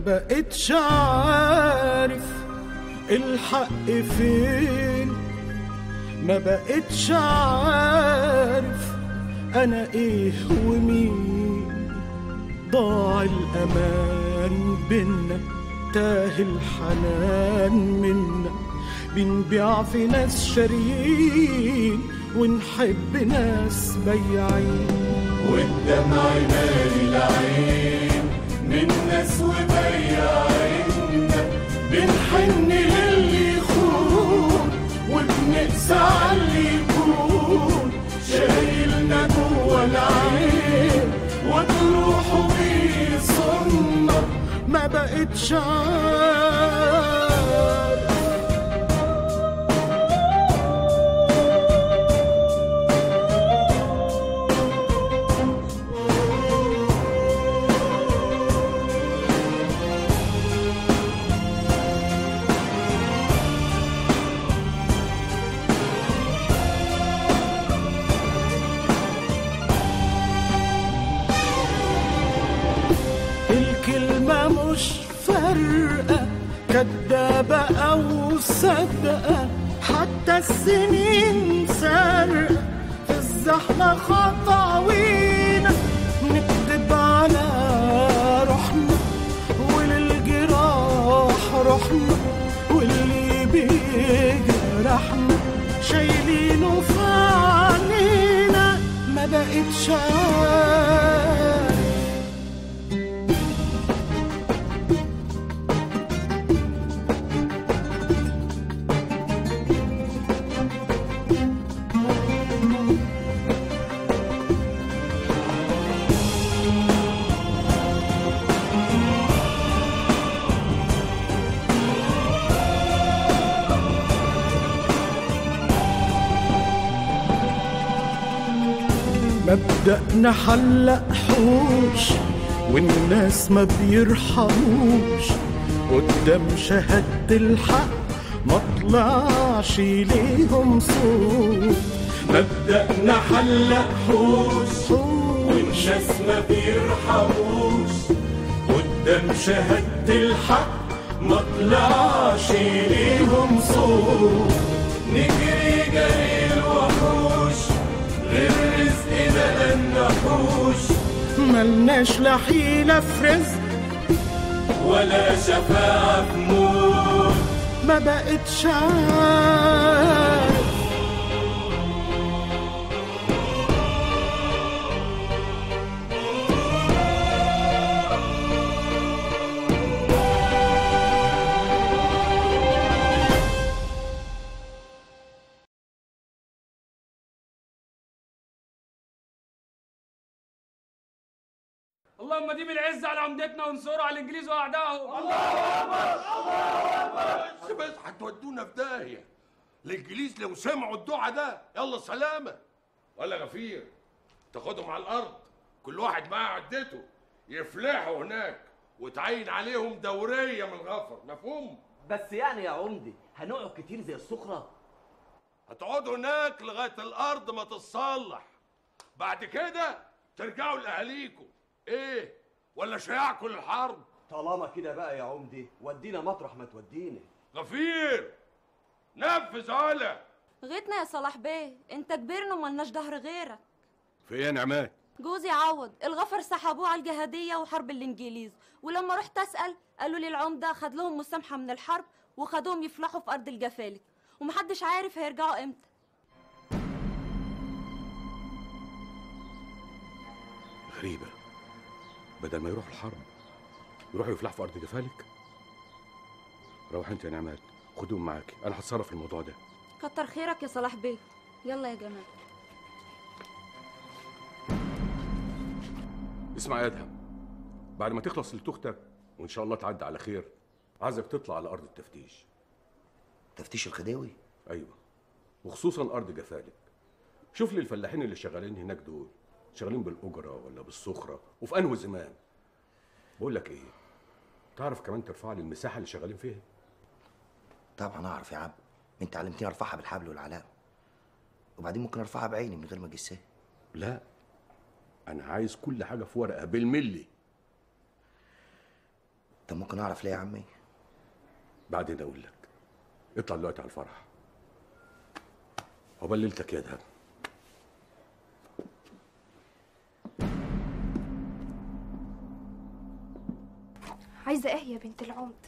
بقتش عارف الحق فين ما بقتش عارف انا ايه ومين ضاع الامان بينا تاه الحنان منا بنبيع في ناس شاريين ونحب ناس بياعين والدمع مالي العين من ناس وبياعنا بنحن للي يخون وبنقسى على اللي يكون شايلنا جوا العين وجروحه بيصنا ما بقتش عارف الكلمة مش فارقة كدابة أو صدقة حتى السنين سارقة في الزحمة خطاوينا نكذب على روحنا وللجراح روحنا واللي بيجرحنا شايلينه في عينينا ما بقتش عارف مبدأنا حلق حوش والناس ما بيرحموش قدام شهادة الحق ما طلعش ليهم صوت مبدأنا حلق حوش والناس ما بيرحموش قدام شهادة الحق ما طلعش ليهم صوت نجري جري الوحوش غير رزقنا النحوش ملناش لا حيلة في رزق ولا شفاعة في موت ما بقتش عارف اللهم ديم العز على عمدتنا وانصره على الانجليز واعدائهم بس بس هتودونا في داهيه الانجليز لو سمعوا الدعاء ده يلا سلامه ولا غفير تاخدهم على الارض كل واحد معاه عدته يفلحوا هناك وتعين عليهم دوريه من الغفر مفهوم بس يعني يا عمدي هنقعد كتير زي السخرة هتقعدوا هناك لغايه الارض ما تتصلح بعد كده ترجعوا لاهاليكم ايه ولا شيعكم الحرب طالما كده بقى يا عمدي ودينا مطرح ما تودينا غفير نفذ هلا غيتنا يا صلاح بيه انت كبرنا وملناش ظهر غيرك في ايه يا نعمات جوزي عوض الغفر سحبوه على الجهادية وحرب الإنجليز ولما رحت أسأل قالوا لي العمدة خد لهم مسامحة من الحرب وخدوهم يفلحوا في أرض الجفالك ومحدش عارف هيرجعوا إمتى غريبة بدل ما يروحوا الحرب يروحوا يفلحوا في أرض جفالك روح أنت يا نعمات خدوهم معاك أنا هتصرف في الموضوع ده كتر خيرك يا صلاح بيه يلا يا جمال اسمع يا أدهم بعد ما تخلص لتختك وإن شاء الله تعدي على خير عايزك تطلع على أرض التفتيش تفتيش الخديوي أيوة وخصوصا أرض جفالك شوف لي الفلاحين اللي شغالين هناك دول شغالين بالأجرة ولا بالسخرة وفي أنهي زمان بقول لك إيه تعرف كمان ترفع لي المساحة اللي شغالين فيها طبعا اعرف يا عم انت علمتني ارفعها بالحبل والعلام وبعدين ممكن ارفعها بعيني من غير ما اجسها لا أنا عايز كل حاجة في ورقة بالملي طب ممكن اعرف ليه يا عمي بعدين اقول لك اطلع دلوقتي على الفرح عقبال ليلتك يا دهب عايزة ايه يا بنت العمد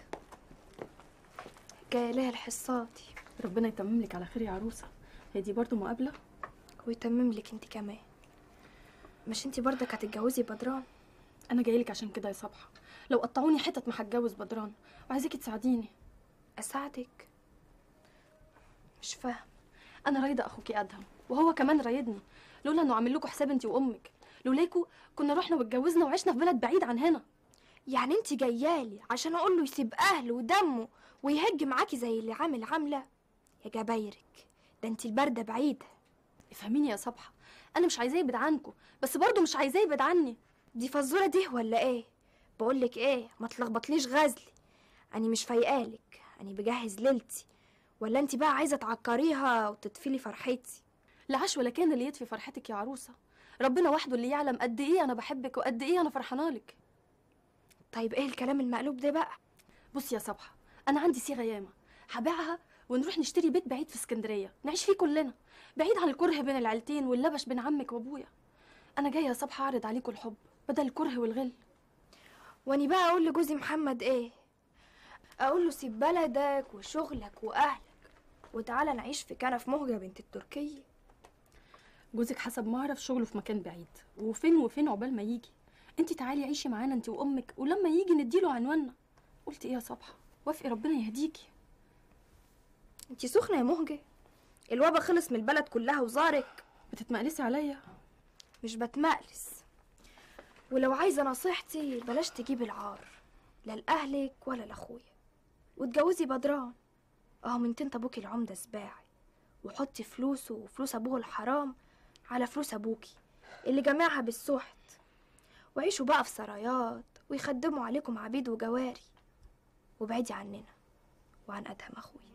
جاية لها الحصاتي ربنا يتمم لك على خير يا عروسه هي دي برضو مقابله ويتمم لك انت كمان مش انت برضك هتتجوزي بدران انا جاي لك عشان كده يا صبحه لو قطعوني حتت ما هتجوز بدران وعايزاكي تساعديني اساعدك مش فاهم انا رايده اخوكي ادهم وهو كمان رايدني لولا انه عامل لكم حساب انت وامك لولاكوا كنا رحنا واتجوزنا وعشنا في بلد بعيد عن هنا يعني انت جايالي عشان اقول له يسيب اهله ودمه ويهج معاكي زي اللي عامل عامله يا جبايرك ده انت البرده بعيده افهميني يا صبحه انا مش عايزاه يبعد عنكم بس برضه مش عايزاه يبعد عني دي فزوره دي ولا ايه بقولك ايه ما تلخبطليش غزلي اني مش فايقالك اني بجهز ليلتي ولا انت بقى عايزه تعكريها وتطفيلي فرحتي لا عاش ولا كان اللي يطفي فرحتك يا عروسه ربنا وحده اللي يعلم قد ايه انا بحبك وقد ايه انا فرحانه لك طيب ايه الكلام المقلوب ده بقى بصي يا صبحه انا عندي صيغه ياما هبيعها ونروح نشتري بيت بعيد في اسكندريه نعيش فيه كلنا بعيد عن الكره بين العيلتين واللبش بين عمك وابويا انا جايه يا صبحه اعرض عليكم الحب بدل الكره والغل واني بقى اقول لجوزي محمد ايه اقول له سيب بلدك وشغلك واهلك وتعالى نعيش في كنف مهجة بنت التركية جوزك حسب ما اعرف شغله في مكان بعيد وفين وفين عقبال ما يجي انت تعالي عيشي معانا انت وامك ولما يجي نديله عنواننا قلت ايه يا صبحه وافقي ربنا يهديكي انتي سخنة يا مهجة الوبا خلص من البلد كلها وزارك بتتمقلسي عليا مش بتمقلس ولو عايزة نصيحتي بلاش تجيب العار لا لأهلك ولا لأخويا وتجوزي بدران اهو من تنت ابوكي العمدة سباعي وحطي فلوسه وفلوس ابوه الحرام على فلوس ابوكي اللي جمعها بالسحت وعيشوا بقى في سرايات ويخدموا عليكم عبيد وجواري وبعدي عننا وعن ادهم اخويا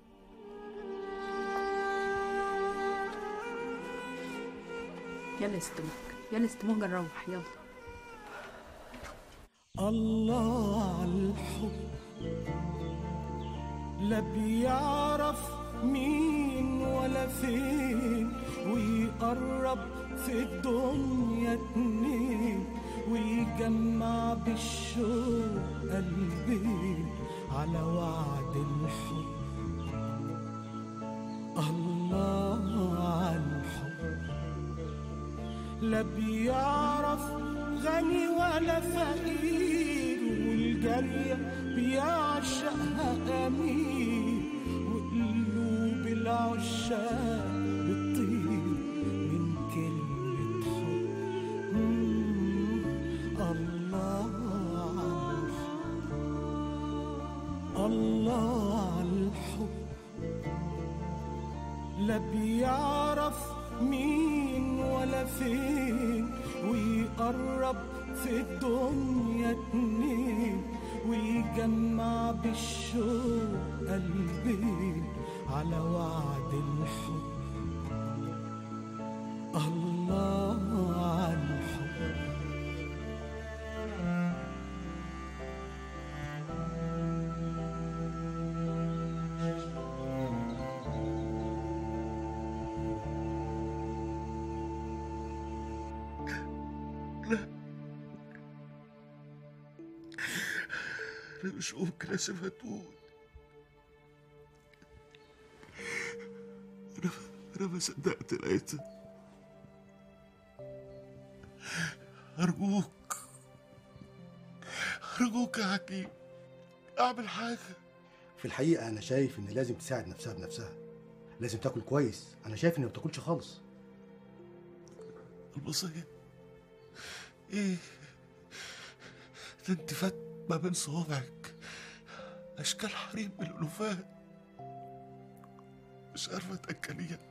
يلا يا ست مهجة يلا يا ست مهجة نروح يلا الله على الحب لا بيعرف مين ولا فين ويقرب في الدنيا اتنين ويجمع بالشوق قلبين على وعد الحب الله على الحب لا بيعرف غني ولا فقير والجارية بيعشقها أمير وقلوب العشاق بتطير من كلمة حب مم، الله على الحب الله على الحب لا بيعرف مين ولا فين ويقرب في الدنيا اتنين ويجمع بالشوق قلبين على وعد الحب الله على الحب أنا مش ممكن أسيبها تموت أنا أنا ما صدقت لقيتها أرجوك أرجوك يا حكيم أعمل حاجة في الحقيقة أنا شايف إن لازم تساعد نفسها بنفسها لازم تاكل كويس أنا شايف إن ما بتاكلش خالص الوصية إيه ده أنت فات ما بين صوابعك أشكال حريم بالألوفات مش عارفة تأكليها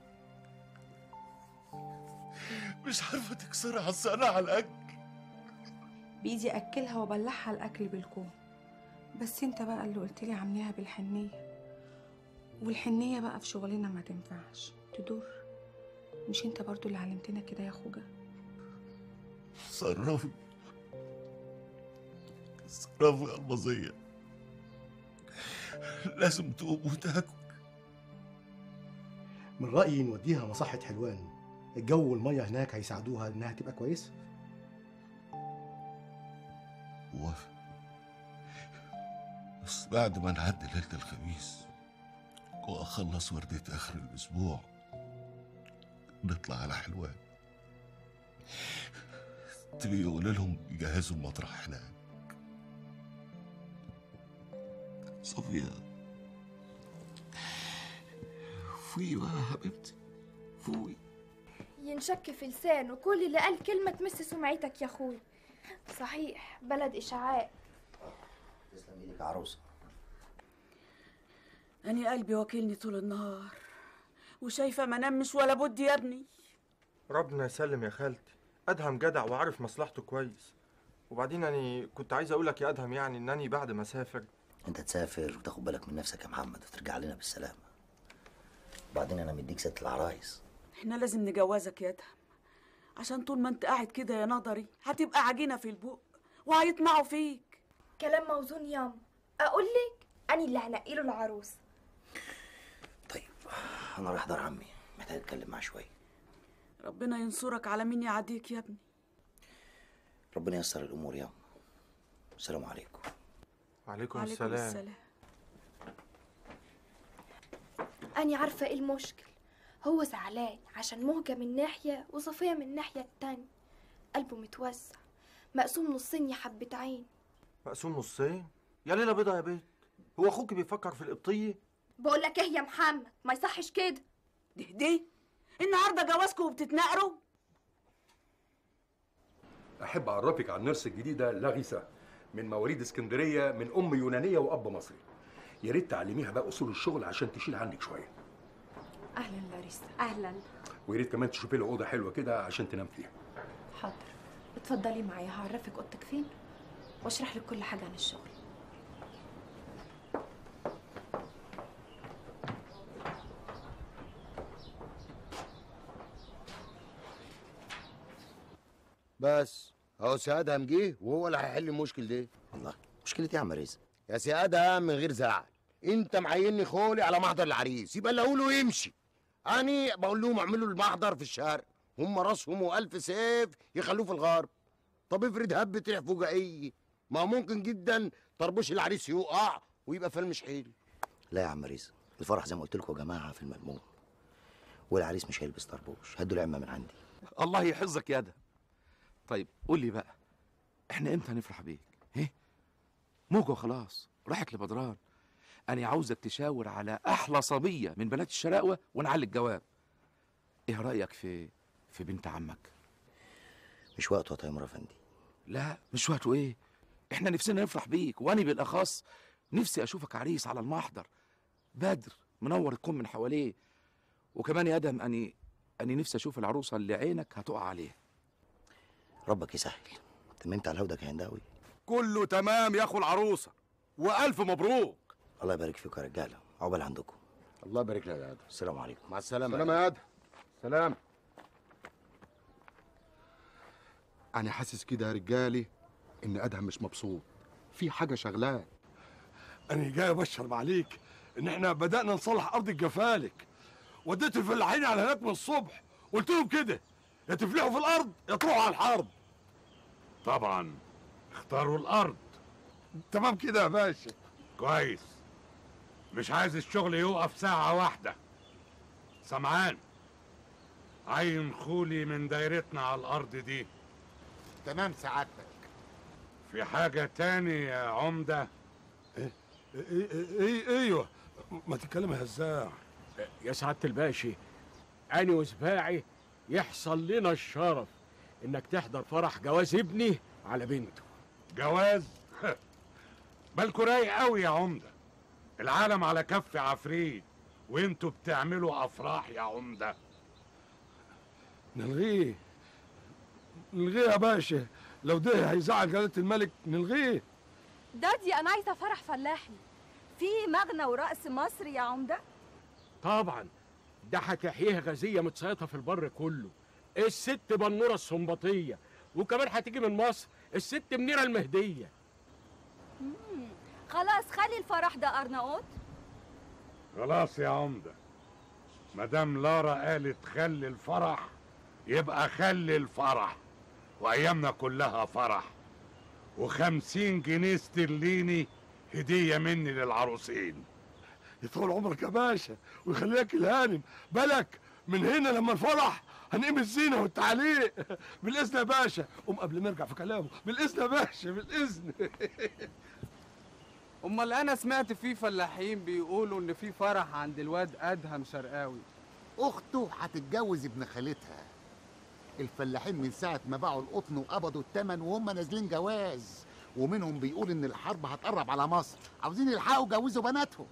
مش عارفة تكسري عصانة على الأكل بإيدي أكلها وأبلعها الأكل بالكوم بس أنت بقى اللي قلت لي عامليها بالحنية والحنية بقى في شغلنا ما تنفعش تدور مش أنت برضو اللي علمتنا كده يا خوجة صرفي صرافة المظية لازم تقوم وتاكل من رايي نوديها مصحه حلوان الجو والميه هناك هيساعدوها انها تبقى كويسه وافق بس بعد ما نعدي ليلة الخميس وأخلص وردية آخر الأسبوع نطلع على حلوان تبي يقول لهم يجهزوا المطرح هناك صفية فوي بقى يا حبيبتي فوي ينشك في لسانه كل اللي قال كلمة تمس سمعتك يا أخوي صحيح بلد إشعاع تسلم ايدك يا عروسه أنا قلبي واكلني طول النهار وشايفة ما نمش ولا بد يا ابني ربنا يسلم يا خالتي ادهم جدع وعارف مصلحته كويس وبعدين انا كنت عايز اقول لك يا ادهم يعني انني بعد ما اسافر انت تسافر وتاخد بالك من نفسك يا محمد وترجع لنا بالسلامه وبعدين انا مديك ست العرايس احنا لازم نجوزك يا ادهم عشان طول ما انت قاعد كده يا نظري هتبقى عجينة في البق وهيطمعوا فيك كلام موزون ياما أقول لك أنا اللي هنقي له العروس انا رايح دار عمي محتاج اتكلم معاه شويه ربنا ينصرك على مين يعديك يا ابني ربنا ييسر الامور يا السلام عليكم وعليكم عليكم السلام السلام أنا عارفة إيه المشكل هو زعلان عشان مهجة من ناحية وصفية من الناحية التانية قلبه متوسع مقسوم نصين يا حبة عين مقسوم نصين يا ليلة بيضة يا بيت هو اخوك بيفكر في القبطية بقول لك إيه يا محمد ما يصحش كده ده دي النهارده جوازكم وبتتناقروا احب اعرفك على النيرس الجديده لاغيسا من مواليد اسكندريه من ام يونانيه واب مصري يا ريت تعلميها بقى اصول الشغل عشان تشيل عنك شويه اهلا لاريسا اهلا ويا ريت كمان تشوفي لها اوضه حلوه كده عشان تنام فيها حاضر اتفضلي معايا هعرفك اوضتك فين واشرح لك كل حاجه عن الشغل بس اهو سي ادهم جه وهو اللي هيحل المشكل ده الله مشكلة ايه يا عم رزق يا سي ادهم من غير زعل انت معيني خولي على محضر العريس يبقى اللي اقوله يمشي اني بقول لهم اعملوا المحضر في الشرق هم راسهم والف سيف يخلوه في الغرب طب افرض هبت ريح فجائيه ما هو ممكن جدا طربوش العريس يقع ويبقى فيلم مش حلو لا يا عم رزق الفرح زي ما قلت لكم يا جماعه في الملموم والعريس مش هيلبس طربوش هدوا العمه من عندي الله يحفظك يا ده طيب قول لي بقى احنا امتى هنفرح بيك ايه موجة خلاص راحت لبدران انا عاوزك تشاور على احلى صبيه من بنات الشراقوه ونعلي الجواب ايه رايك في في بنت عمك مش وقته يا تيمور افندي لا مش وقته ايه احنا نفسنا نفرح بيك وانا بالاخص نفسي اشوفك عريس على المحضر بدر منور الكون من حواليه وكمان يا ادم اني اني نفسي اشوف العروسه اللي عينك هتقع عليها ربك يسهل تممت على هودك يا هنداوي كله تمام يا اخو العروسه والف مبروك الله يبارك فيكم يا رجاله عقبال عندكم الله يبارك لك يا ادم السلام عليكم مع السلامه سلام يا ادم سلام انا حاسس كده يا رجالي ان ادهم مش مبسوط في حاجه شغلاه انا جاي ابشر عليك ان احنا بدانا نصلح ارض الجفالك وديت الفلاحين على هناك من الصبح قلت لهم كده يا تفلحوا في الارض يا تروحوا على الحرب طبعا اختاروا الارض تمام كده يا باشا كويس مش عايز الشغل يوقف ساعة واحدة سمعان عين خولي من دايرتنا على الأرض دي تمام سعادتك في حاجة تاني يا عمدة ايه ايه ايه ايوه ما تتكلم يا هزاع يا سعادة الباشا أنا وسباعي يحصل لنا الشرف إنك تحضر فرح جواز ابني على بنته جواز بالكوا رايق قوي يا عمدة العالم على كف عفريت وانتوا بتعملوا افراح يا عمدة نلغيه نلغيه يا باشا لو ده هيزعل جلالة الملك نلغيه دادي انا عايزه فرح فلاحي في مغنى ورقص مصري يا عمده طبعا ده هتحييه غازية متصيطة في البر كله الست بنورة السنباطية وكمان هتيجي من مصر الست منيرة المهدية مم. خلاص خلي الفرح ده ارناؤوط خلاص يا عمدة مدام لارا قالت خلي الفرح يبقى خلي الفرح وأيامنا كلها فرح وخمسين جنيه استرليني هدية مني للعروسين يطول عمرك يا باشا ويخليك الهانم بالك من هنا لما الفرح هنقيم الزينه والتعليق بالاذن يا باشا قوم قبل ما ارجع في كلامه بالاذن يا باشا بالاذن امال انا سمعت في فلاحين بيقولوا ان في فرح عند الواد ادهم شرقاوي اخته هتتجوز ابن خالتها الفلاحين من ساعة ما باعوا القطن وقبضوا التمن وهم نازلين جواز ومنهم بيقول ان الحرب هتقرب على مصر عاوزين يلحقوا يجوزوا بناتهم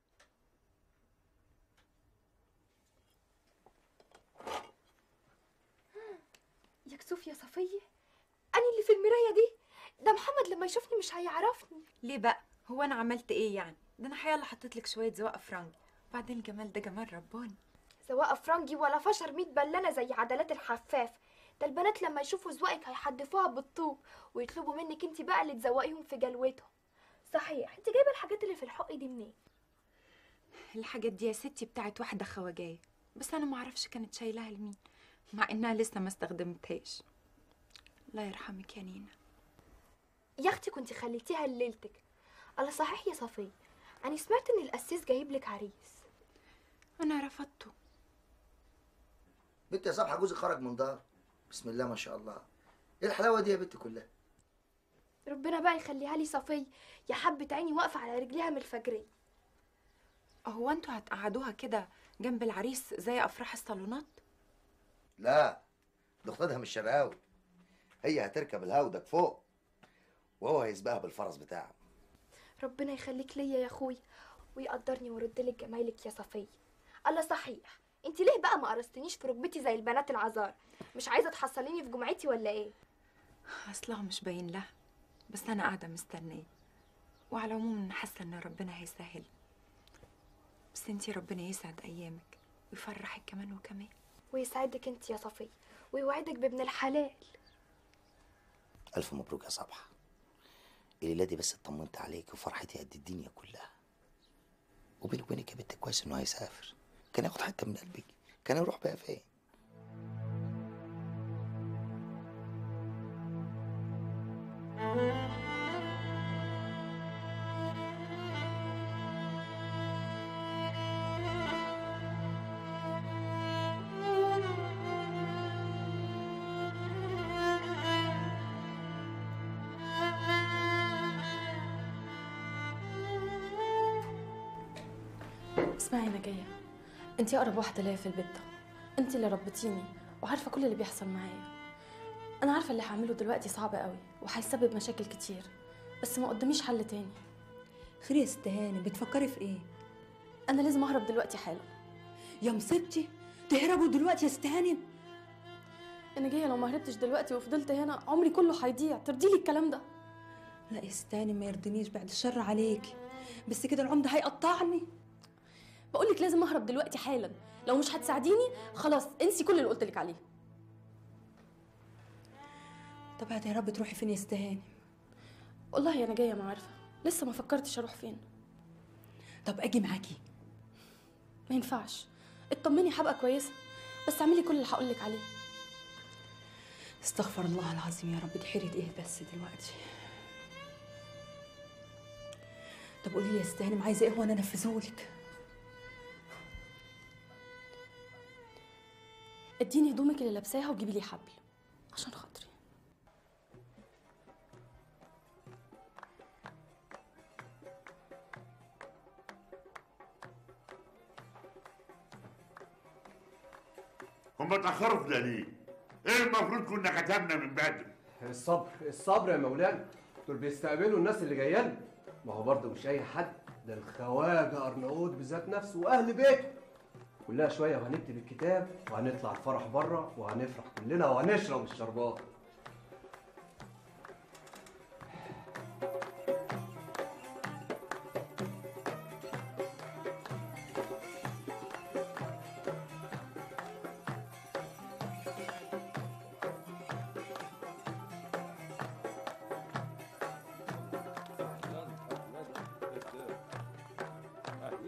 يا كسوف يا صفية أنا اللي في المراية دي ده محمد لما يشوفني مش هيعرفني ليه بقى هو انا عملت ايه يعني ده انا حيالله حطيت لك شويه زواق فرنجي وبعدين الجمال ده جمال رباني سواء فرنجي ولا فشر ميت بلانة زي عدلات الحفاف ده البنات لما يشوفوا ذوقك هيحدفوها بالطوب ويطلبوا منك انت بقى اللي تزوقيهم في جلوتهم صحيح انت جايبه الحاجات اللي في الحق دي منين الحاجات دي يا ستي بتاعت واحده خواجايه بس انا ما اعرفش كانت شايلاها لمين مع انها لسه ما استخدمتهاش الله يرحمك يا نينا يا اختي كنت خليتيها ليلتك الله صحيح يا صفية انا سمعت ان القسيس جايب لك عريس انا رفضته بنت يا صبحة جوزي خرج من دار بسم الله ما شاء الله ايه الحلاوة دي يا بنت كلها ربنا بقى يخليها لي صفية يا حبة عيني واقفة على رجليها من الفجرية هو انتوا هتقعدوها كده جنب العريس زي افراح الصالونات لا ده اختها مش شرقاوي هي هتركب الهودج فوق وهو هيسبقها بالفرس بتاعه ربنا يخليك ليا يا اخويا ويقدرني ويرد لك جمايلك يا صفية الله صحيح انت ليه بقى ما قرصتنيش في ركبتي زي البنات العذار مش عايزه تحصليني في جمعتي ولا ايه اصلها مش باين لها بس انا قاعده مستنيه وعلى العموم حاسه ان ربنا هيسهل بس انتي ربنا يسعد ايامك ويفرحك كمان وكمان ويسعدك انت يا صفية ويوعدك بابن الحلال ألف مبروك يا صبحة الليلة دي بس اطمنت عليك وفرحتي قد الدنيا كلها وبيني وبينك يا بنت كويس إنه هيسافر كان ياخد حتة من قلبك كان يروح بقى فين اسمعي انا جايه انت اقرب واحده ليا في البيت ده انت اللي ربيتيني وعارفه كل اللي بيحصل معايا انا عارفه اللي هعمله دلوقتي صعب قوي وهيسبب مشاكل كتير بس ما قداميش حل تاني خير يا ست هانم بتفكري في ايه انا لازم اهرب دلوقتي حالا يا مصيبتي تهربوا دلوقتي يا ست هانم انا جايه لو ما هربتش دلوقتي وفضلت هنا عمري كله هيضيع ترضيلي الكلام ده لا يا ست هانم ما يرضينيش بعد الشر عليكي بس كده العمده هيقطعني بقولك لازم اهرب دلوقتي حالا لو مش هتساعديني خلاص انسي كل اللي قلتلك عليه طب هتهربي تروحي فين يا ست هانم والله انا جايه ما عارفه لسه ما فكرتش اروح فين طب اجي معاكي ما ينفعش اطمني هبقى كويسه بس اعملي كل اللي هقولك عليه استغفر الله العظيم يا رب دي حيرة ايه بس دلوقتي طب قولي لي يا ست هانم عايزه ايه وانا انفذهولك اديني هدومك اللي لابساها وجيبي لي حبل عشان خاطري هم اتأخروا في ده ليه؟ ايه المفروض كنا كتبنا من بدري؟ الصبر الصبر يا مولانا دول بيستقبلوا الناس اللي جايه لنا ما هو برضه مش اي حد ده الخواجه ارناؤوط بذات نفسه واهل بيته كلها شويه وهنكتب الكتاب وهنطلع الفرح بره وهنفرح كلنا وهنشرب الشربات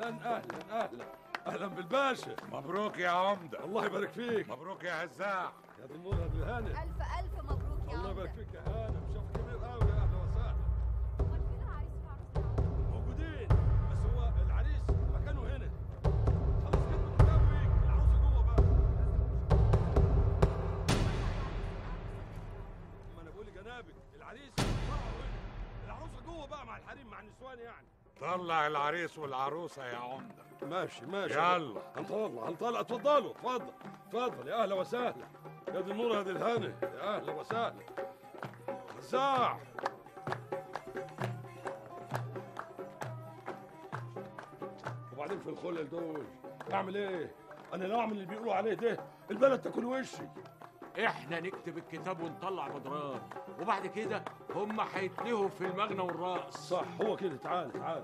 اهلا اهلا اهلا اهلا بالباشا مبروك يا عمده الله يبارك فيك مبروك يا هزاع يا دي النور يا دي الهاني ألف ألف مبروك يا الله عمدة يبارك فيك يا هانم شوف كبير قوي يا اهلا وسهلا موجودين بس هو العريس مكانه هنا خلص كده الكتاب ويجي العروسه جوه بقى ما انا بقول لجنابك العريس طلعوا هنا العروسه جوه بقى مع الحريم مع النسوان يعني طلع العريس والعروسه يا عمده ماشي ماشي يلا. هنطلع هنطلع اتفضلوا اتفضل اتفضل يا اهلا وسهلا يا دي النور يا دي الهاني يا اهلا وسهلا خزاع وبعدين في الخلل دول اعمل ايه؟ انا لو اعمل اللي بيقولوا عليه ده البلد تاكل وشي احنا نكتب الكتاب ونطلع بدران وبعد كده هم هيتلهوا في المغنى والرأس صح هو كده تعال تعال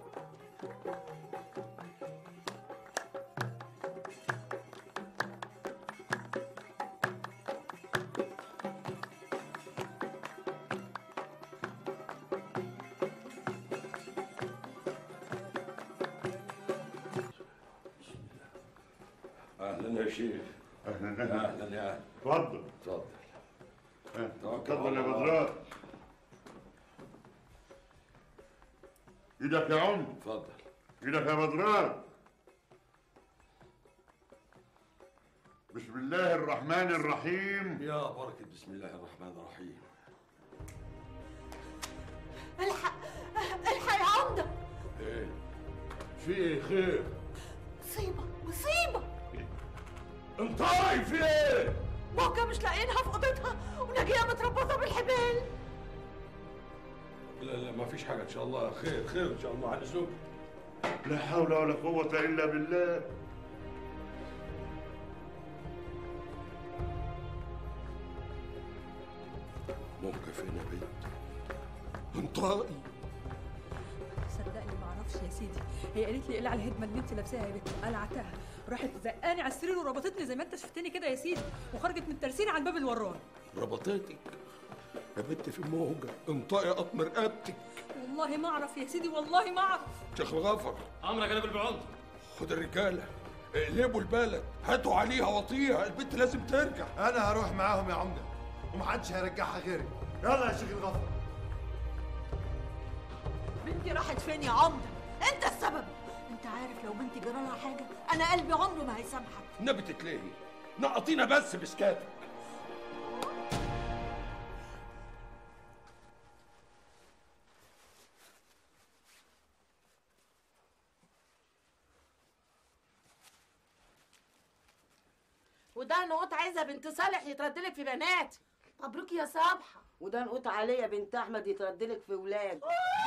اهلا يا شيخ اهلا يا اهلا يا اهلا اتفضل اتفضل اتفضل يا بدران ايدك يا عم اتفضل ايدك يا بدران بسم الله الرحمن الرحيم يا بركة بسم الله الرحمن الرحيم الحق الحق يا عمدة ايه في ايه خير مصيبة مصيبة انطاي في ايه موكا مش لاقيينها في اوضتها ونجية متربطة بالحبال لا لا ما فيش حاجة ان شاء الله خير خير ان شاء الله على زوج لا حول ولا قوة إلا بالله ممكن فين يا بنت انطائي صدقني ما اعرفش يا سيدي هي قالت لي اقلع الهدمه اللي انت لابساها يا بنت قلعتها راحت زقاني على السرير وربطتني زي ما انت شفتني كده يا سيدي وخرجت من ترسيني على الباب اللي وراني ربطتك يا بنت في موجة انطقي قطم رقبتك والله ما اعرف يا سيدي والله ما اعرف شيخ الغفر امرك انا بالبعد خد الرجالة اقلبوا البلد هاتوا عليها وطيها البنت لازم ترجع انا هروح معاهم يا عمده ومحدش هيرجعها غيري يلا يا شيخ الغفر بنتي راحت فين يا عمدة انت السبب انت عارف لو بنتي جرالها حاجة انا قلبي عمره ما هيسامحك نبي تتلهي نقطينا بس بسكاتك وده نقوط عايزه بنت صالح يتردلك في بنات مبروك يا صبحة وده نقوط عليا بنت احمد يتردلك في ولاد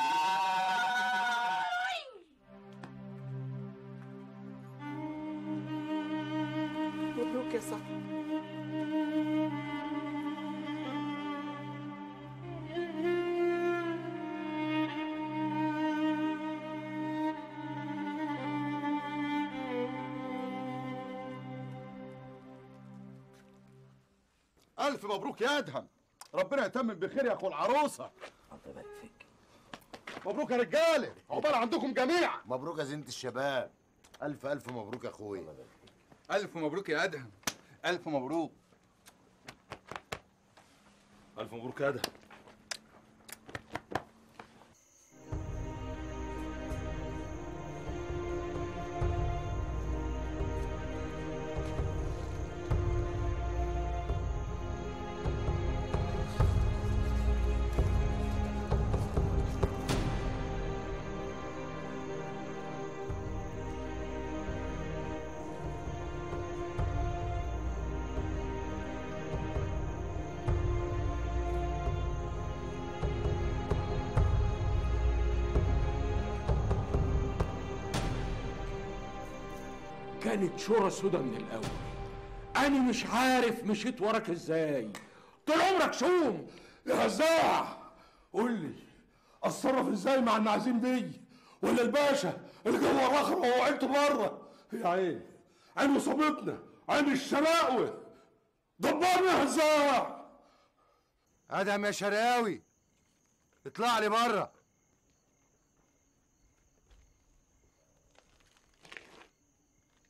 مبروك يا صاحبي الف مبروك يا ادهم ربنا يتمم بخير يا اخو العروسه الله يبارك فيك مبروك يا رجاله عقبال عندكم جميعا مبروك يا زينة الشباب الف الف مبروك يا اخويا ألف مبروك يا أدهم ألف مبروك الف مبروك يا ده كانت شورى سودا من الاول انا مش عارف مشيت وراك ازاي طول عمرك شوم يا هزاع قول لي اتصرف ازاي مع النعزين بي ولا الباشا اللي جوه الرخرة وهو عيلته بره يا عين عين وصابتنا عين الشلاقوة دبرني يا هزاع ادهم يا شرقاوي اطلع لي بره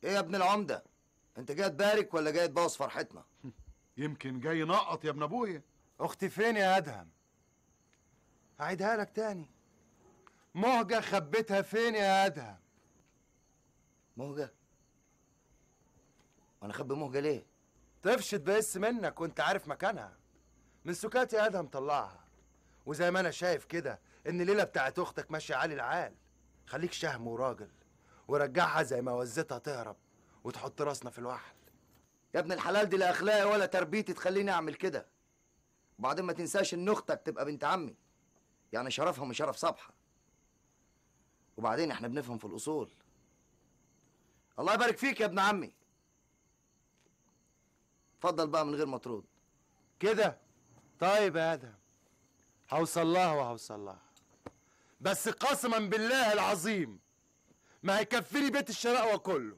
ايه يا ابن العمده انت جاي تبارك ولا جاي تبوظ فرحتنا يمكن جاي نقط يا ابن ابويا اختي فين يا ادهم هعيدها لك تاني مهجة خبيتها فين يا ادهم مهجة وانا اخبي مهجة ليه طفشت بس منك وانت عارف مكانها من سكات يا ادهم طلعها وزي ما انا شايف كده ان الليله بتاعت اختك ماشيه عالي العال خليك شهم وراجل ورجعها زي ما وزتها تهرب وتحط راسنا في الوحل يا ابن الحلال دي لا اخلاقي ولا تربيتي تخليني اعمل كده وبعدين ما تنساش ان اختك تبقى بنت عمي يعني شرفها من شرف صبحه وبعدين احنا بنفهم في الاصول الله يبارك فيك يا ابن عمي اتفضل بقى من غير ما ترد كده طيب يا ادهم هوصل لها وهوصل لها بس قسما بالله العظيم ما هيكفيني بيت الشراء كله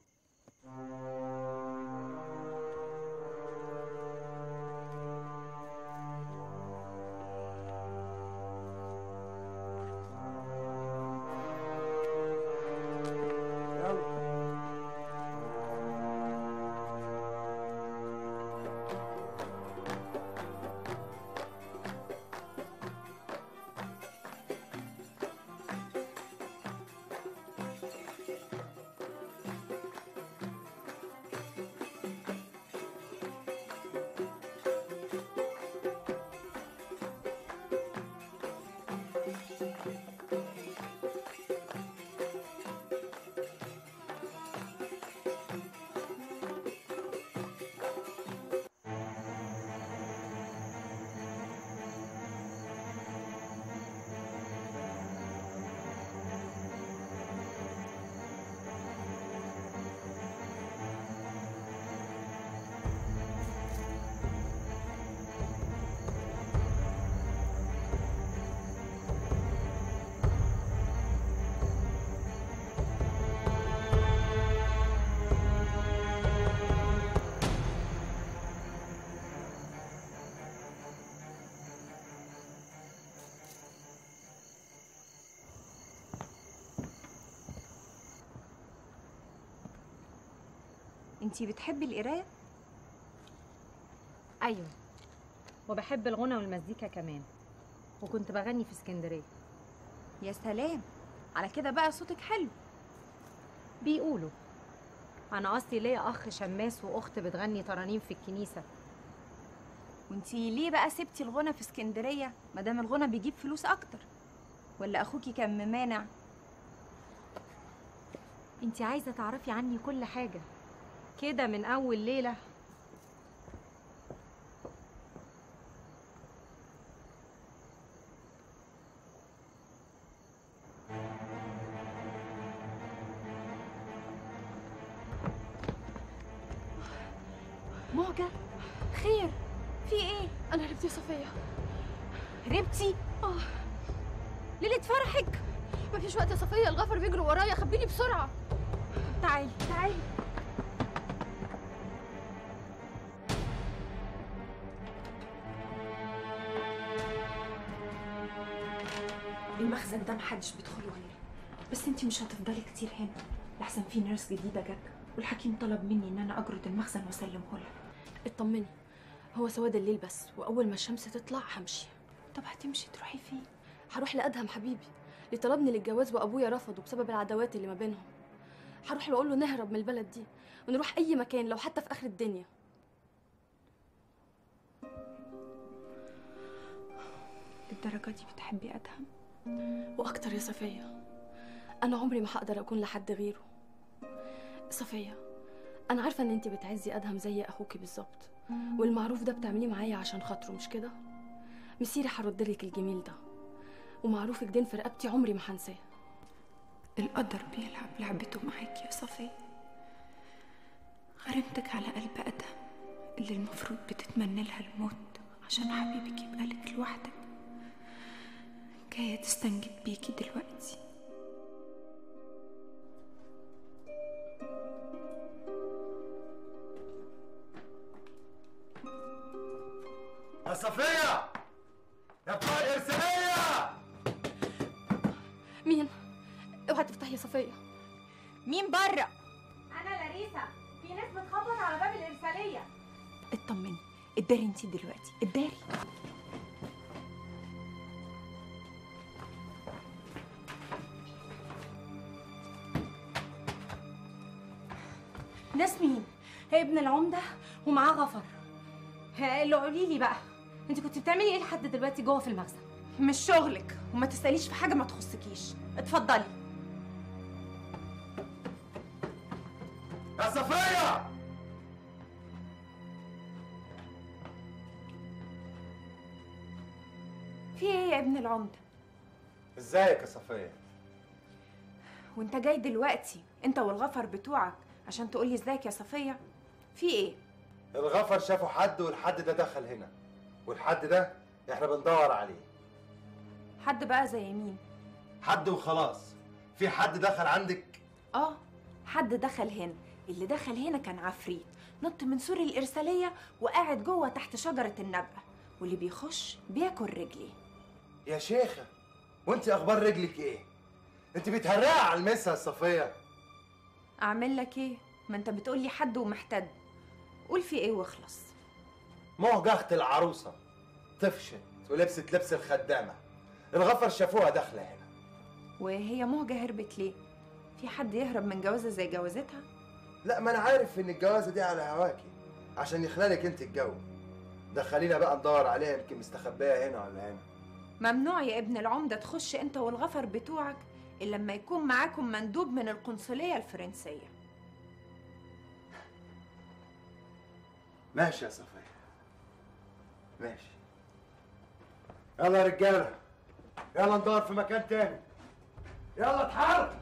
انتي بتحبي القرايه ايوه وبحب الغنى والمزيكا كمان وكنت بغني في اسكندريه يا سلام على كده بقى صوتك حلو بيقولوا انا اصلي ليا اخ شماس واخت بتغني ترانيم في الكنيسه وانتي ليه بقى سبتي الغنى في اسكندريه مادام الغنى بيجيب فلوس اكتر ولا اخوكي كان ممانع انتي عايزه تعرفي عني كل حاجه كده من اول ليله موجة خير في ايه؟ أنا هربت يا صفية هربتي؟ اه ليلة فرحك مفيش وقت يا صفية الغفر بيجروا ورايا خبيني بسرعة تعالي تعالي المخزن ده محدش بيدخله غيري بس انتي مش هتفضلي كتير هنا لحسن في ناس جديده جت والحكيم طلب مني ان انا اجرد المخزن واسلمه لها اطمني هو سواد الليل بس وأول ما الشمس تطلع همشي طب هتمشي تروحي فين؟ هروح لأدهم حبيبي اللي طلبني للجواز وأبويا رفضه بسبب العداوات اللي ما بينهم هروح له أقول له نهرب من البلد دي ونروح أي مكان لو حتى في آخر الدنيا للدرجه دي بتحبي ادهم وأكتر يا صفية أنا عمري ما هقدر أكون لحد غيره صفية أنا عارفة إن أنت بتعزي أدهم زي أخوكي بالظبط والمعروف ده بتعمليه معايا عشان خاطره مش كده؟ مسيري هردلك الجميل ده ومعروفك دين في رقبتي عمري ما هنساه القدر بيلعب لعبته معاكي يا صفية غرمتك على قلب أدهم اللي المفروض بتتمنى لها الموت عشان حبيبك يبقى لك لوحدك جاية تستنجد بيكي دلوقتي يا صفية يا بتوع الإرسالية مين؟ اوعي تفتحي يا صفية مين بره؟ انا لاريسا بتخبط على باب الارساليه اطمني اتداري انتي دلوقتي اتداري ناس مين هي ابن العمده ومعاه غفر ها، اللي قولي لي بقى انت كنت بتعملي ايه لحد دلوقتي جوه في المخزن مش شغلك وما تساليش في حاجه ما تخصكيش اتفضلي يا صفية في ايه يا ابن العمده ازيك يا صفية وانت جاي دلوقتي انت والغفر بتوعك عشان تقولي ازيك يا صفيه في ايه الغفر شافوا حد والحد ده دخل هنا والحد ده احنا بندور عليه حد بقى زي مين حد وخلاص في حد دخل عندك اه حد دخل هنا اللي دخل هنا كان عفريت نط من سور الإرسالية وقاعد جوه تحت شجرة النبقة واللي بيخش بياكل رجلي يا شيخة وانت اخبار رجلك ايه انت بتهرقي على المسا يا صفية أعمل لك إيه؟ ما أنت بتقولي حد ومحتد قول في إيه واخلص موجة اخت العروسة طفشت ولبست لبس الخدامة الغفر شافوها داخلة هنا وهي مهجة هربت ليه؟ في حد يهرب من جوازة زي جوازتها؟ لا ما انا عارف ان الجوازة دي على هواكي عشان يخلالك انت الجو دخلينا بقى ندور عليها يمكن مستخبية هنا ولا هنا ممنوع يا ابن العمدة تخش أنت والغفر بتوعك إلا لما يكون معاكم مندوب من القنصلية الفرنسية ماشي يا صفية ماشي يلا يا رجالة يلا ندور في مكان تاني يلا اتحرك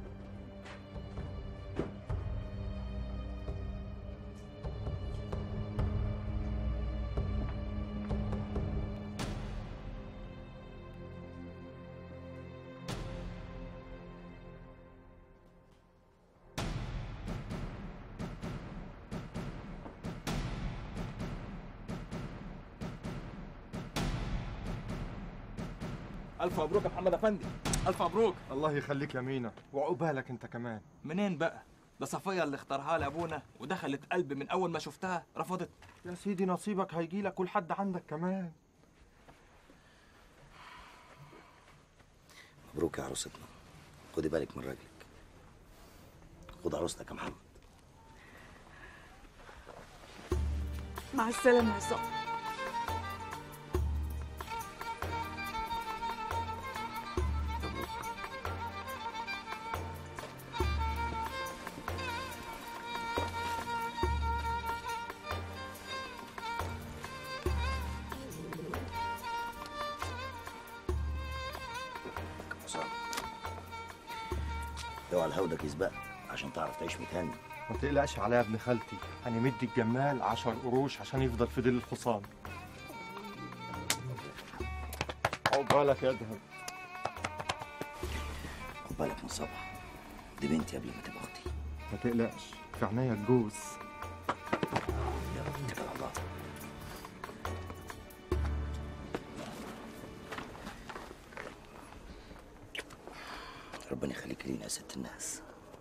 ألف مبروك يا محمد أفندي ألف مبروك الله يخليك يا مينا وعقبالك انت كمان منين بقى؟ ده صفية اللي اختارها لأبونا ودخلت قلبي من أول ما شفتها رفضت يا سيدي نصيبك هيجيلك ولحد عندك كمان مبروك يا عروستنا خدي بالك من راجلك خد عروستك يا محمد مع السلامة يا صاحبي حسام اوعى الهودك يسبقك عشان تعرف تعيش متهني ما تقلقش عليا يا ابن خالتي انا مدي الجمال عشر قروش عشان يفضل في ديل الحصان عقبالك يا ادهم خد بالك من صبح دي بنتي قبل ما تبقى اختي ما تقلقش في عينيا الجوز يلا اتكل على الله ربنا يخليك لينا يا ست الناس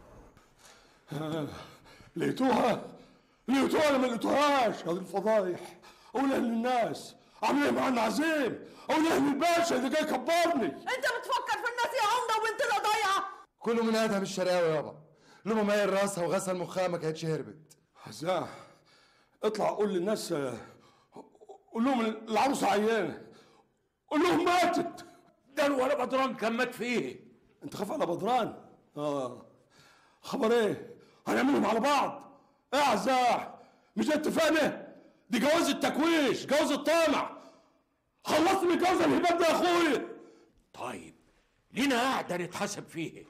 لقيتوها لقيتوها ولا ما لقيتوهاش هذه الفضايح اقولها للناس عامل ايه مع العزيم اقولها للباشا اللي جاي يكبرني انت بتفكر في الناس يا عمده وبنتنا ضايعه كله من ادهم الشراوي يابا لما مايل راسها وغسل مخها ما كانتش هربت حزاح اطلع قول للناس آه، قول لهم العروسه عيانه قول لهم ماتت ده الولا بدران كان مات فيه انت خاف على بدران اه خبر ايه هنعملهم على بعض ايه يا عزاح مش ده اتفقنا دي جواز التكويش جواز الطامع خلصت من جواز الهباب ده يا اخويا طيب لينا قاعدة نتحاسب فيه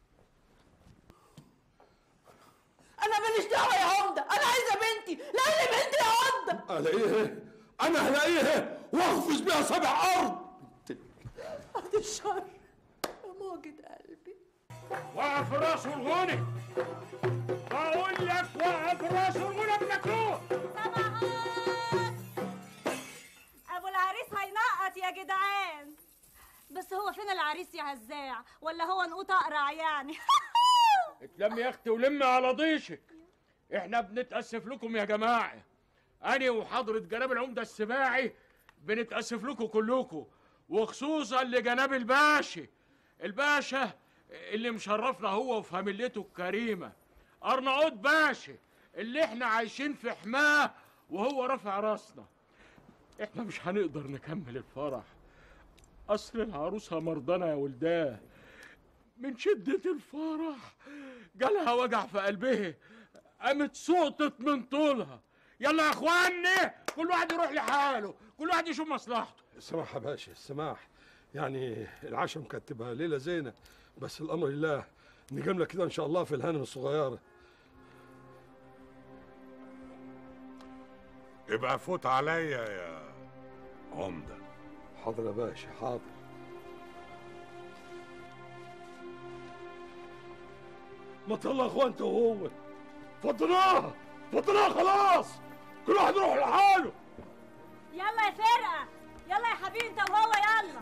انا ماليش دعوه يا عمده انا عايزه بنتي لا لي بنتي يا عمده الاقيه انا هلاقيه واخفز بيها سبع ارض بعد الشر يا موجة قلبي وقف راسه الغني بقول لك وقف راسه الغني بناكلوه ابو العريس هينقط يا جدعان بس هو فين العريس يا هزاع ولا هو نقوط اقرع يعني اتلم يا اختي ولم على ضيشك احنا بنتاسف لكم يا جماعه انا وحضره جناب العمده السباعي بنتاسف لكم كلكم وخصوصا لجناب الباشا الباشا اللي مشرفنا هو وفاميلته الكريمه ارناؤوط باشا اللي احنا عايشين في حماه وهو رافع راسنا احنا مش هنقدر نكمل الفرح اصل العروسه مرضانه يا ولداه من شدة الفرح جالها وجع في قلبها قامت سقطت من طولها يلا يا اخواني كل واحد يروح لحاله كل واحد يشوف مصلحته السماح يا باشا السماح يعني العشاء مكتبها ليلة زينة بس الأمر لله نجملة كده إن شاء الله في الهانم الصغيرة يبقى فوت عليا يا عمدة حاضر يا باشا حاضر ما طلع يا اخوان انت وهو فضيناها فضيناها خلاص كل واحد يروح لحاله يلا يا فرقة يلا يا حبيبي انت وهو يلا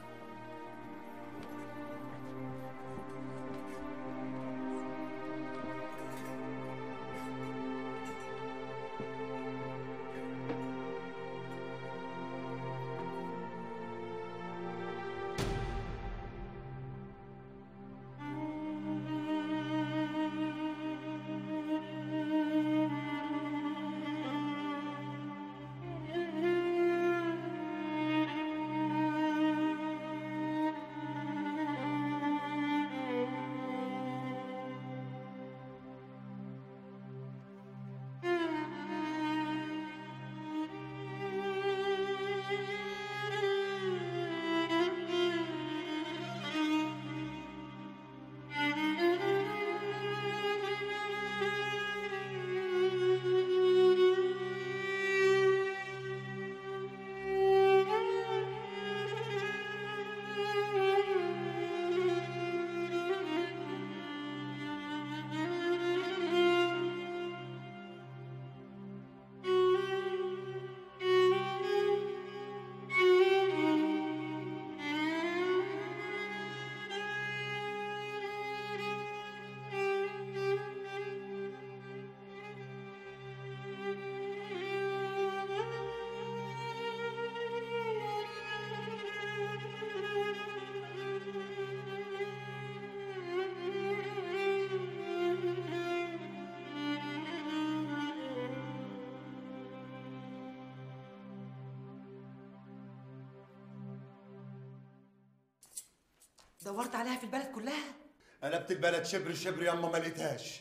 دورت عليها في البلد كلها قلبت البلد شبر شبر ياما ما لقيتهاش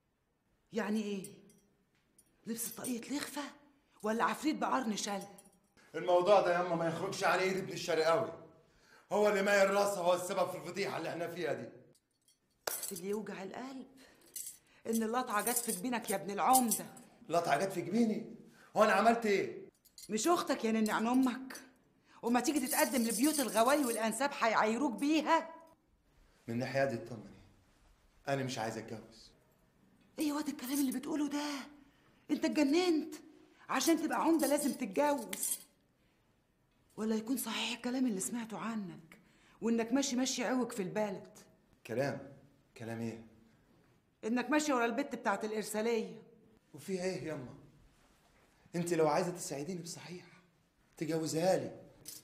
يعني ايه لبس طاقية لخفة ولا عفريت بقرن شل الموضوع ده ياما ما يخرجش عن ايد ابن الشرقاوي هو اللي مايل راسه هو السبب في الفضيحه اللي احنا فيها دي اللي يوجع القلب ان اللطعة جت في جبينك يا ابن العمدة لطعة جت في جبيني وانا عملت ايه مش اختك يا نن عن امك وما تيجي تتقدم لبيوت الغواي والانساب هيعايروك بيها من ناحيه دي اطمني انا مش عايز اتجوز ايه يا واد الكلام اللي بتقوله ده انت اتجننت عشان تبقى عمدة لازم تتجوز ولا يكون صحيح الكلام اللي سمعته عنك وانك ماشي ماشي عوج في البلد كلام كلام ايه انك ماشي ورا البت بتاعت الارساليه وفيها ايه ياما انت لو عايزه تساعديني بصحيح تجوزها لي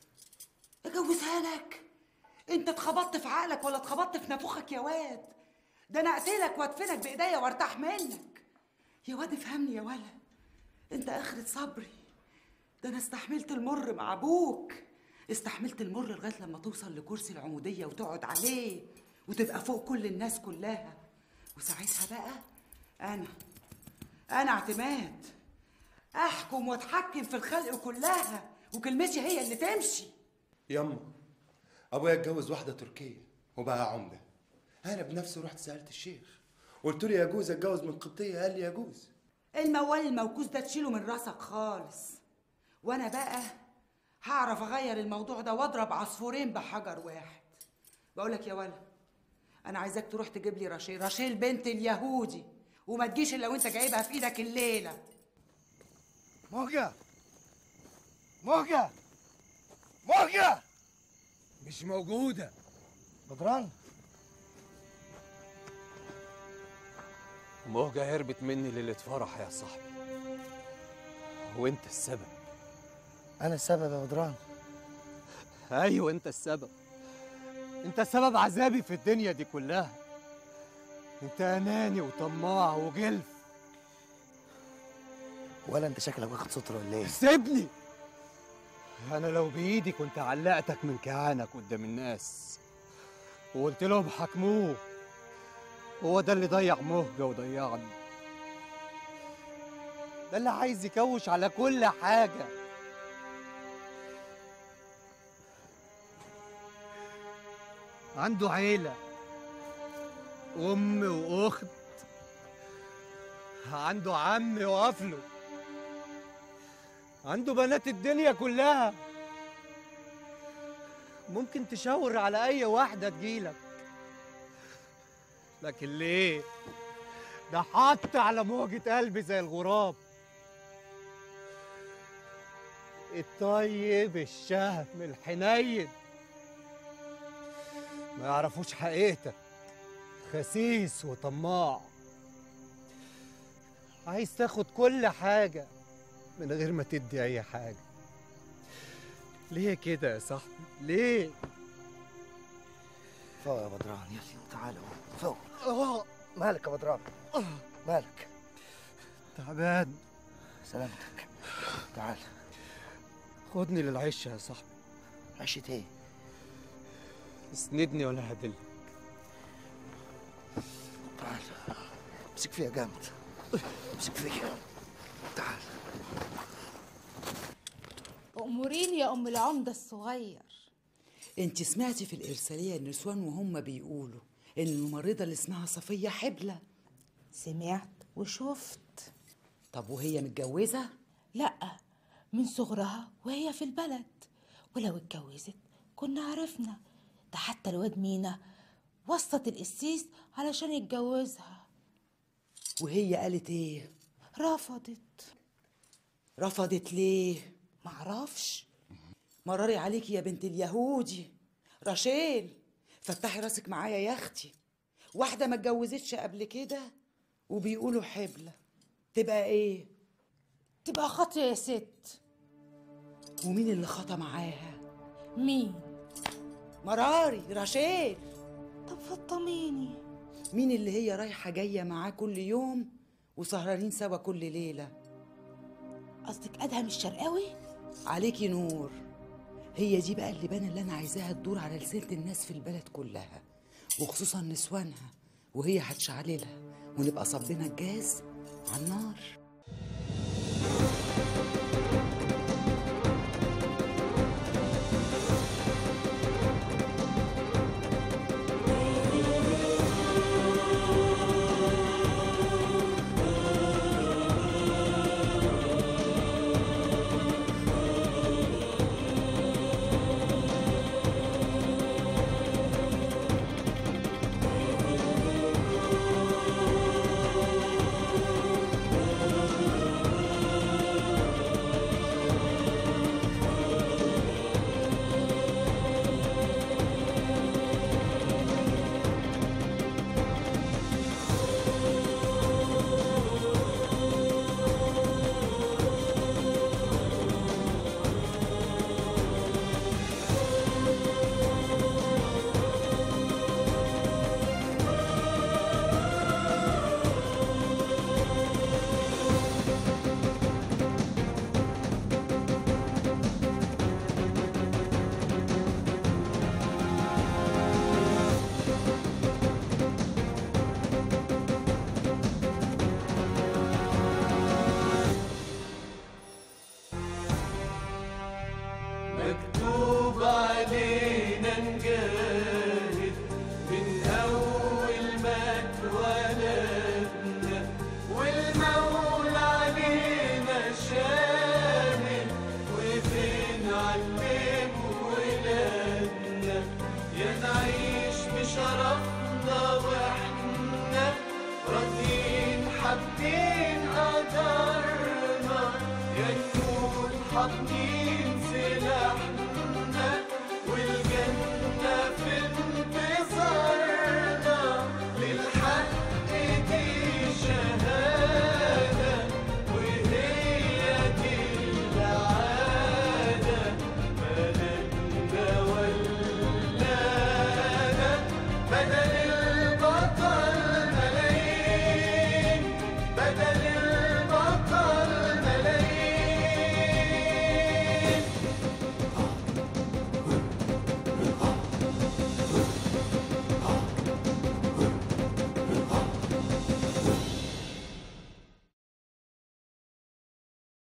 اجوزها لك انت اتخبطت في عقلك ولا اتخبطت في نافوخك يا واد ده انا اقتلك وادفنك بايديا وارتاح منك يا واد افهمني يا ولا انت اخرة صبري ده انا استحملت المر مع ابوك استحملت المر لغايه لما توصل لكرسي العموديه وتقعد عليه وتبقى فوق كل الناس كلها وساعتها بقى انا انا اعتماد احكم واتحكم في الخلق كلها وكلمتي هي اللي تمشي ياما ابويا اتجوز واحده تركيه وبقى عمده انا بنفسي رحت سالت الشيخ قلت له يجوز اتجوز من قبطيه قال لي يجوز الموال الموكوس ده تشيله من راسك خالص وانا بقى هعرف اغير الموضوع ده واضرب عصفورين بحجر واحد بقولك يا ولا انا عايزاك تروح تجيب لي رشيل رشيل بنت اليهودي وما تجيش الا وانت جايبها في ايدك الليله موجة موجة موجة مش موجودة بدران موجة هربت مني ليلة فرح يا صاحبي وانت السبب انا السبب يا بدران ايوه انت السبب انت سبب عذابي في الدنيا دي كلها انت اناني وطماع وجلف ولا انت شكلك واخد سطر ولا ايه سيبني انا لو بايدي كنت علقتك من كهانك قدام الناس وقلت لهم حكموه هو ده اللي ضيع مهجة وضيعني ده اللي عايز يكوش على كل حاجة عنده عيلة أم وأخت عنده عم وقفله عنده بنات الدنيا كلها ممكن تشاور على أي واحدة تجيلك لكن ليه؟ ده حط على موجة قلبي زي الغراب الطيب الشهم الحنين ما يعرفوش حقيقتك خسيس وطماع عايز تاخد كل حاجة من غير ما تدي أي حاجة ليه كده يا صاحبي؟ ليه؟ فوق يا بدران يلا تعالى فوق اه مالك يا بدران مالك تعبان سلامتك تعال خدني للعشة يا صاحبي عشة ايه اسندني ولا هدلك تعال امسك فيها جامد امسك فيها تعال أموريني يا أم العمدة الصغير انت سمعتي في الإرسالية النسوان وهم بيقولوا إن الممرضة اللي اسمها صفية حبلة سمعت وشفت طب وهي متجوزة؟ لأ من صغرها وهي في البلد ولو اتجوزت كنا عرفنا ده حتى الواد مينا وسط القسيس علشان يتجوزها وهي قالت ايه؟ رفضت رفضت ليه؟ معرفش مراري عليكي يا بنت اليهودي راشيل فتحي راسك معايا يا اختي واحدة ما اتجوزتش قبل كده وبيقولوا حبلة تبقى ايه؟ تبقى خاطية يا ست ومين اللي خطى معاها؟ مين؟ مراري راشيل طب فطميني مين اللي هي رايحة جاية معاه كل يوم وسهرانين سوا كل ليلة قصدك أدهم الشرقاوي؟ عليكي نور هي دي بقى اللبانة اللي أنا عايزاها تدور على لسانة الناس في البلد كلها وخصوصا نسوانها وهي هتشعللها ونبقى صبنا الجاز على النار مكتوب علينا نجاهد من أول ما اتولدنا والمولى علينا شامل وبنعلم ولادنا يا نعيش بشرفنا واحنا راضيين حابين قدرنا يا نكون حاضنين